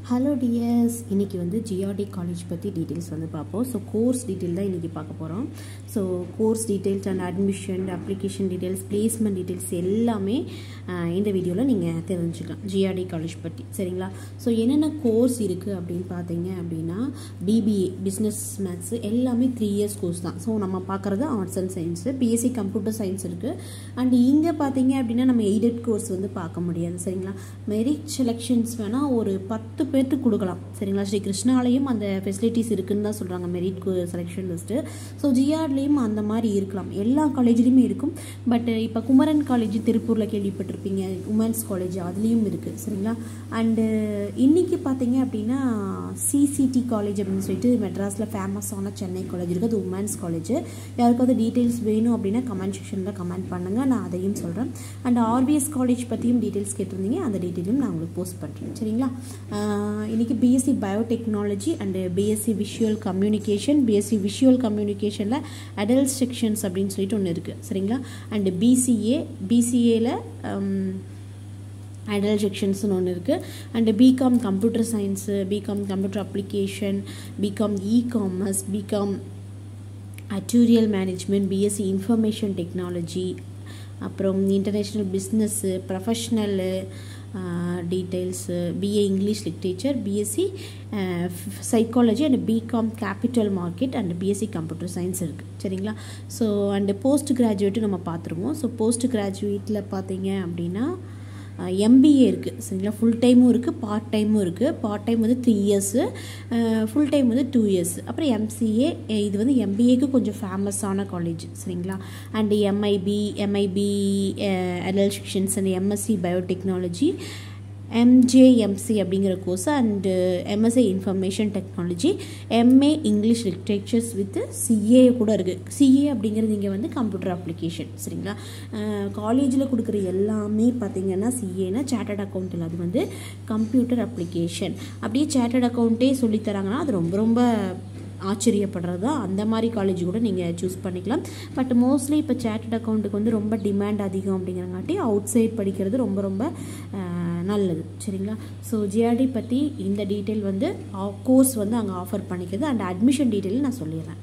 hello tears இன்றைக்கி வந்து GRT college பற்றி டீட்டெயில்ஸ் வந்து பார்ப்போம் ஸோ கோர்ஸ் டீட்டெயில் தான் இன்றைக்கி பார்க்க போகிறோம் so course details and admission application details placement details எல்லாமே ஆஹ், இந்த வீடியோவில் நீங்கள் தெரிஞ்சுக்கலாம் ஜிஆர்டி காலேஜ் பற்றி சரிங்களா ஸோ என்னென்ன கோர்ஸ் இருக்குது அப்படின்னு பார்த்தீங்க அப்படின்னா பிபிஏ பிஸ்னஸ் மேத்ஸ் எல்லாமே த்ரீ இயர்ஸ் கோர்ஸ் தான் ஸோ நம்ம பார்க்குறது arts and science BSc computer science இருக்குது அண்ட் இங்கே பார்த்தீங்க அப்படின்னா நம்ம எய்டட் கோர்ஸ் வந்து பார்க்க முடியாது சரிங்களா மெரிட் செலெக்ஷன்ஸ் வேணால் ஒரு பத்து பேர்த்துக்கு கொடுக்கலாம் சரிங்களா ஸ்ரீ கிருஷ்ணாலையும் அந்த ஃபெசிலிட்டிஸ் இருக்குன்னு தான் சொல்கிறாங்க மெரிட் செலெக்ஷன் லிஸ்ட்டு ஸோ ஜிஆர்லேயும் அந்த மாதிரி இருக்கலாம் எல்லா காலேஜ்லேயுமே இருக்கும் பட் இப்போ குமரன் காலேஜ் திருப்பூரில் கேள்விப்பட்டிருப்பீங்க உமன்ஸ் காலேஜ் அதுலேயும் இருக்குது சரிங்களா அண்டு இன்னைக்கு பார்த்தீங்க அப்படின்னா சிசிடி காலேஜ் அப்படின்னு சொல்லிட்டு மெட்ராஸில் ஃபேமஸான சென்னை காலேஜ் இருக்குது அது உமன்ஸ் காலேஜ் யாருக்காவது டீட்டெயில்ஸ் வேணும் அப்படின்னா கமெண்ட் செக்ஷனில் கமெண்ட் பண்ணுங்கள் நான் அதையும் சொல்கிறேன் அண்ட் ஆர்பிஎஸ் காலேஜ் பற்றியும் டீட்டெயில்ஸ் கேட்டிருந்தீங்க அந்த டீட்டெயிலும் நான் உங்களுக்கு போஸ்ட் பண்ணுறேன் சரிங்களா ஆஹ் இன்னைக்கு BSc biotechnology and BSc visual communication BSc visual கம்யூனிகேஷனில் அடல்ட் செக்ஷன்ஸ் அப்படின்னு சொல்லிட்டு ஒன்று இருக்குது சரிங்களா அண்டு பிசிஏ பிசிஏல அடல்ட் செக்ஷன்ஸ்னு ஒன்று இருக்குது and BCom computer science BCom computer application BCom e commerce BCom actuarial management BSc information technology அப்புறம் international business professional details BA English literature BSc psychology and BCom capital market and BSc computer science இருக்குது சரிங்களா so and post graduate நம்ம பார்த்துருவோம் so post கிராஜுவேட்டில் பார்த்தீங்க அப்படின்னா MBA இருக்குது சரிங்களா full டைமும் இருக்குது பார்ட் டைமும் இருக்குது பார்ட் டைம் வந்து த்ரீ இயர்ஸு ஃபுல் டைம் வந்து டூ இயர்ஸ் அப்புறம் எம்சிஏ இது வந்து எம்பிஏக்கு கொஞ்சம் ஃபேமஸான காலேஜ் சரிங்களா and MIB MIB adult sections and MSc biotechnology MJMC அப்படிங்கிற course and MSA information technology MA English literatures with CA கூட இருக்குது சிஏ அப்படிங்கிறது இங்கே வந்து கம்ப்யூட்டர் அப்ளிகேஷன் சரிங்களா காலேஜில் கொடுக்குற எல்லாமே பார்த்தீங்கன்னா சிஏனா சேட்டர்ட் அக்கௌண்ட் அது வந்து கம்ப்யூட்டர் அப்ளிகேஷன் அப்படியே சேட்டர்ட் அக்கௌண்ட்டே சொல்லித்தராங்கன்னா அது ரொம்ப ரொம்ப ஆச்சரியப்படுறது தான் அந்த மாதிரி காலேஜ் கூட நீங்கள் சூஸ் பண்ணிக்கலாம் பட் மோஸ்ட்லி இப்போ சேட்டட் அக்கௌண்ட்டுக்கு வந்து ரொம்ப டிமாண்ட் அதிகம் அப்படிங்கிறங்காட்டி அவுட் சைட் படிக்கிறது ரொம்ப ரொம்ப அஹ், நல்லது சரிங்களா ஸோ ஜிஆர்டி பற்றி இந்த டீட்டெயில் வந்து கோர்ஸ் வந்து அங்கே ஆஃபர் பண்ணிக்கிறது அண்ட் அட்மிஷன் டீட்டெயில் நான் சொல்லிடுறேன்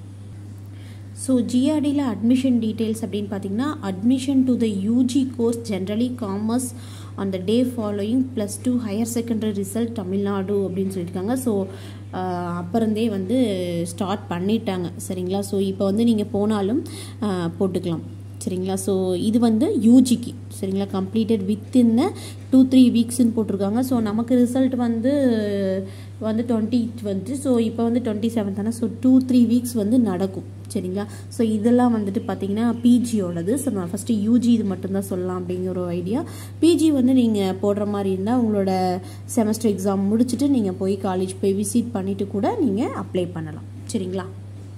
ஸோ ஜிஆர்டியில் அட்மிஷன் டீட்டெயில்ஸ் அப்படின்னு பார்த்தீங்கன்னா admission to the UG course generally commerce on the day following plus two higher secondary result Tamil Nadu அப்படின்னு சொல்லியிருக்காங்க ஸோ அப்புறந்தே வந்து ஸ்டார்ட் பண்ணிட்டாங்க சரிங்களா ஸோ இப்போ வந்து நீங்கள் போனாலும் ஆஹ், போட்டுக்கலாம் சரிங்களா ஸோ இது வந்து யூஜிக்கு சரிங்களா கம்ப்ளீட்டட் வித்தின் டூ த்ரீ வீக்ஸ்ன்னு போட்டிருக்காங்க ஸோ நமக்கு ரிசல்ட் வந்து வந்து டுவெண்ட்டி வந்து ஸோ இப்போ வந்து டுவெண்ட்டி செவன் தானே ஸோ டூ த்ரீ வீக்ஸ் வந்து நடக்கும் சரிங்களா ஸோ இதெல்லாம் வந்துட்டு பார்த்தீங்கன்னா பிஜியோடது ஸோ நான் ஃபஸ்ட்டு யூஜி இது மட்டும்தான் சொல்லலாம் அப்படிங்கிற ஒரு ஐடியா பிஜி வந்து நீங்கள் போடுற மாதிரி இருந்தால் உங்களோட செமஸ்டர் எக்ஸாம் முடிச்சுட்டு நீங்கள் போய் காலேஜ் போய் விசிட் பண்ணிவிட்டு கூட நீங்கள் அப்ளை பண்ணலாம் சரிங்களா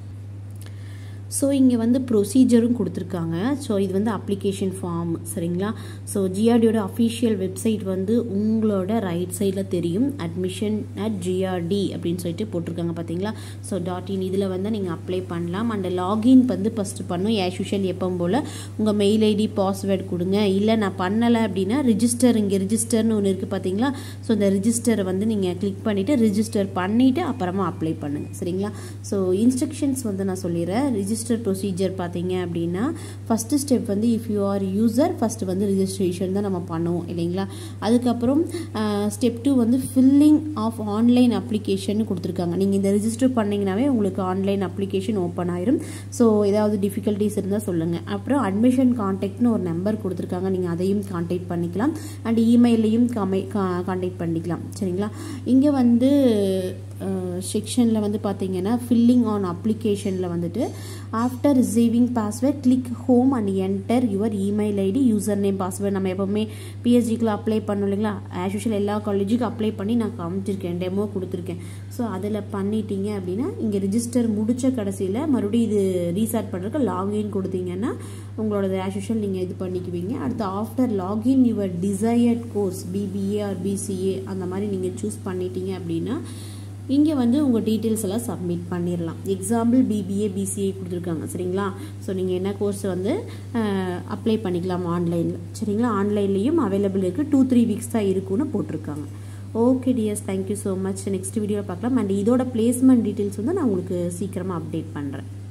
ஸோ இங்கே வந்து ப்ரொசீஜரும் கொடுத்துருக்காங்க ஸோ இது வந்து அப்ளிகேஷன் ஃபார்ம் சரிங்களா ஸோ ஜிஆர்டியோட அஃபிஷியல் வெப்சைட் வந்து உங்களோட ரைட் சைடில் தெரியும் அட்மிஷன் அட் ஜிஆர்டி அப்படின்னு சொல்லிட்டு போட்டிருக்காங்க பார்த்தீங்களா ஸோ டாட் இன் இதில் வந்து நீங்கள் அப்ளை பண்ணலாம் அண்ட் லாகின் வந்து ஃபஸ்ட்டு பண்ணும் ஆஸ் யூஷுவல் எப்பவும் போல் உங்கள் மெயில் ஐடி பாஸ்வேர்டு கொடுங்க இல்லை நான் பண்ணலை அப்படின்னா ரிஜிஸ்டர் இங்கே ரிஜிஸ்டர்னு ஒன்று இருக்குது பார்த்தீங்களா ஸோ இந்த ரிஜிஸ்டரை வந்து நீங்கள் கிளிக் பண்ணிவிட்டு ரிஜிஸ்டர் பண்ணிவிட்டு அப்புறமா அப்ளை பண்ணுங்கள் சரிங்களா ஸோ இன்ஸ்ட்ரக்ஷன்ஸ் வந்து நான் சொல்லிடுறேன் ரிஜிஸ்டர் ப்ரொசீஜர் பார்த்தீங்க அப்படின்னா ஃபஸ்ட்டு ஸ்டெப் வந்து if you are user first வந்து ரிஜிஸ்ட்ரேஷன் தான் நம்ம பண்ணுவோம் இல்லைங்களா அதுக்கப்புறம் ஸ்டெப் டூ வந்து ஃபில்லிங் ஆஃப் ஆன்லைன் அப்ளிகேஷன் கொடுத்துருக்காங்க நீங்கள் இந்த ரிஜிஸ்டர் பண்ணிங்கனாவே உங்களுக்கு ஆன்லைன் அப்ளிகேஷன் ஓப்பன் ஆயிரும் ஸோ ஏதாவது டிஃபிகல்ட்டிஸ் இருந்தால் சொல்லுங்கள் அப்புறம் அட்மிஷன் கான்டாக்ட்னு ஒரு நம்பர் கொடுத்துருக்காங்க நீங்கள் அதையும் கான்டாக்ட் பண்ணிக்கலாம் அண்ட் இமெயிலையும் கமை கான்டாக்ட் பண்ணிக்கலாம் சரிங்களா இங்கே வந்து செக்ஷனில் வந்து பார்த்தீங்கன்னா ஃபில்லிங் ஆன் அப்ளிகேஷனில் வந்துட்டு after receiving password click home and enter your email ID user name password நம்ம எப்போவுமே பிஎஸ்ஜிக்குள்ள அப்ளை பண்ணோம் இல்லைங்களா ஆஸ் யூஷுவல் எல்லா காலேஜுக்கும் அப்ளை பண்ணி நான் காமிச்சிருக்கேன் டெமோ கொடுத்துருக்கேன் ஸோ அதில் பண்ணிட்டீங்க அப்படின்னா இங்கே ரிஜிஸ்டர் முடித்த கடைசியில் மறுபடியும் இது ரீசார்ட் பண்ணுறதுக்கு லாகின் கொடுத்தீங்கன்னா உங்களோட ஆஸ் யூஷுவல் நீங்கள் இது பண்ணிக்குவீங்க அடுத்து after login your desired course BBA or BCA அந்த மாதிரி நீங்கள் சூஸ் பண்ணிட்டீங்க அப்படின்னா இங்கே வந்து உங்கள் டீட்டெயில்ஸ் எல்லாம் சப்மிட் பண்ணிடலாம் எக்ஸாம்பிள் பிபிஏ பிசிஏ கொடுத்துருக்காங்க சரிங்களா ஸோ நீங்கள் என்ன கோர்ஸ் வந்து அப்ளை பண்ணிக்கலாம் ஆன்லைனில் சரிங்களா ஆன்லைன்லேயும் அவைலபிள் இருக்குது டூ த்ரீ வீக்ஸ் தான் இருக்குன்னு போட்டிருக்காங்க okay dears thank you so much next வீடியோவில் பார்க்கலாம் அண்ட் இதோட பிளேஸ்மெண்ட் டீட்டெயில்ஸ் வந்து நான் உங்களுக்கு சீக்கிரமாக அப்டேட் பண்ணுறேன்